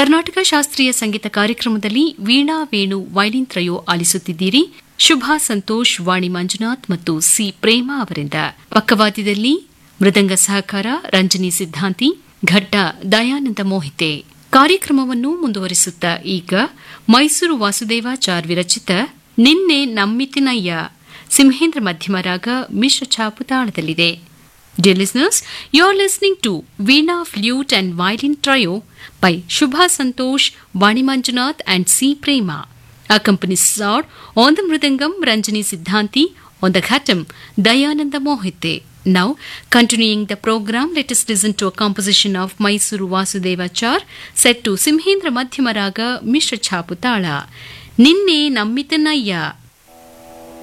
ಕರ್ನಾಟಕ ಶಾಸ್ತ್ರೀಯ ಸಂಗೀತ ಕಾರ್ಯಕ್ರಮದಲ್ಲಿ ವೀಣಾ ವೇಣು ವೈಲಿನ್ ತ್ರಯೋ ಆಲಿಸುತ್ತಿದ್ದೀರಿ ಶುಭಾ ಸಂತೋಷ್ ವಾಣಿ ಮಂಜುನಾಥ್ ಮತ್ತು ಸಿ ಪ್ರೇಮ ಅವರಿಂದ ಪಕ್ಕವಾದ್ಯದಲ್ಲಿ ಮೃದಂಗ ಸಹಕಾರ ರಂಜನಿ ಸಿದ್ಧಾಂತಿ ಘಟ್ಟ ದಯಾನಂದ ಮೋಹಿತೆ ಕಾರ್ಯಕ್ರಮವನ್ನು ಮುಂದುವರಿಸುತ್ತಾ ಈಗ ಮೈಸೂರು ವಾಸುದೇವಾಚಾರ್ ವಿರಚಿತ ನಿನ್ನೆ ನಮ್ಮಿತಿನಯ್ಯ ಸಿಂಹೇಂದ್ರ ಮಧ್ಯಮ ರಾಗ ಮಿಶ್ರ ಛಾಪು ತಾಳದಲ್ಲಿದೆ Dear listeners, you are listening to Veena Flute and Violin Trio by Shubha Santosh, Vani Manjunath and C. Prema. Accompanies are on the Mridangam Ranjani Siddhanti, on the Ghatam Dayananda Mohite. Now, continuing the program, let us listen to a composition of Mysuru Vasudevachar set to Simhendra Madhyamaraga Mishra Chaputala. Ninne Nammitanaya